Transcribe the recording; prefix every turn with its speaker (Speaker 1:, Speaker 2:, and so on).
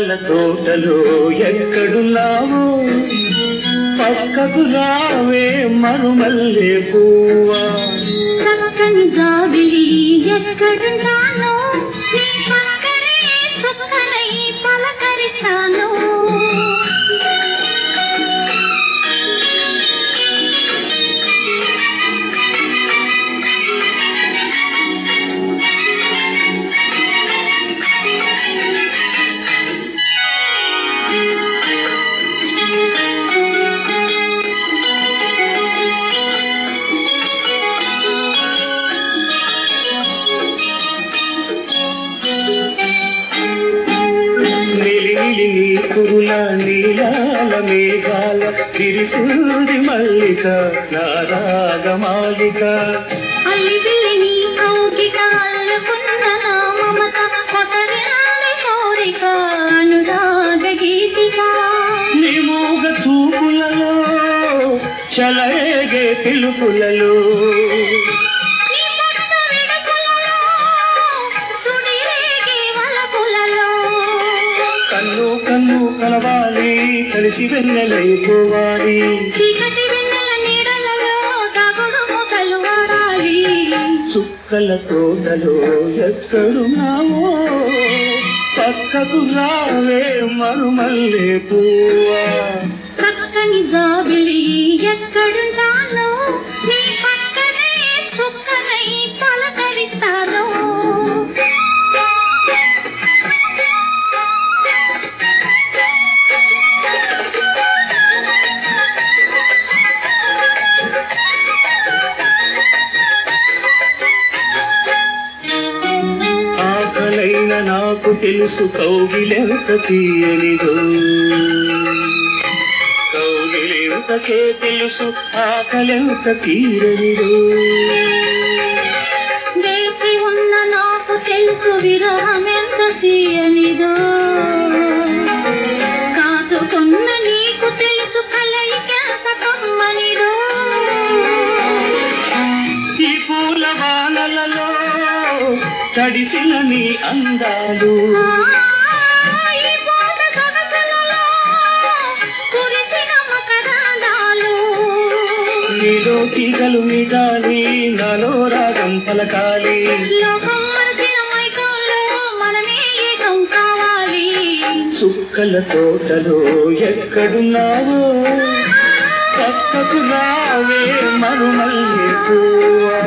Speaker 1: చుక్కల తోటలో ఎక్కడున్నావు పక్కకు రావే మరుమల్లే పువ్వా
Speaker 2: చక్కని జాబిలి ఎక్కడున్నాను నీ పక్కనే చుక్కనై పలకరిస్తాను
Speaker 1: నిలిగిలి నీ కురుల నీలాల మేఘాల తిరిసూరి మల్లిక నారాగమాలిక
Speaker 2: అల్లి పిల్లి నీ కౌగిట అల్లుకున్న నా మమత ఒకరినాలి కోరిక అనురాగ గీతిక
Speaker 1: నీ మూగ చూపులలో చలరేగే పిలుపులలో
Speaker 2: నీ పొట్ట విడుపులలో సుడిరేగే వలపులలో
Speaker 1: కన్ను కన్ను కలవాలి కలిసి వెన్నెలైపోవాలి
Speaker 2: చీకటి వెన్నెల నీడలలో దాగుడు మొగలు వాడాలి
Speaker 1: చుక్కల తోటలో ఎక్కడున్నావో పక్కకు రావే మరుమల్లే పువ్వా
Speaker 2: చక్కని జాబిలి ఎక్కడున్నాను నీ పక్కనే చుక్కనై పలకరిస్తాను
Speaker 1: ఆకలైన నాకు తెలుసు కౌగిలెంత తీయనిదో కౌగిలెంతకే తెలుసు ఆకలెంత తీరనిదో
Speaker 2: వేచి ఉన్న నాకు తెలుసు విరహం ఎంత తీయనిదో కాదుకున్న నీకు తెలుసు కలయికెంత కమ్మనిదో
Speaker 1: ఈ పూల వానలలో తడిసిన నీ అందాలు
Speaker 2: ఆ, ఈ పూట సొగసులలో కురిసిన మకరందాలు.
Speaker 1: నీలో తీగలు మీటాలి నాలో రాగం పలకాలి
Speaker 2: లోకం మరిచిన మైకంలో మనమే ఏకం కావాలి
Speaker 1: చుక్కల తోటలో ఎక్కడున్నావో పక్కకు రావే మరుమల్లి పువ్వా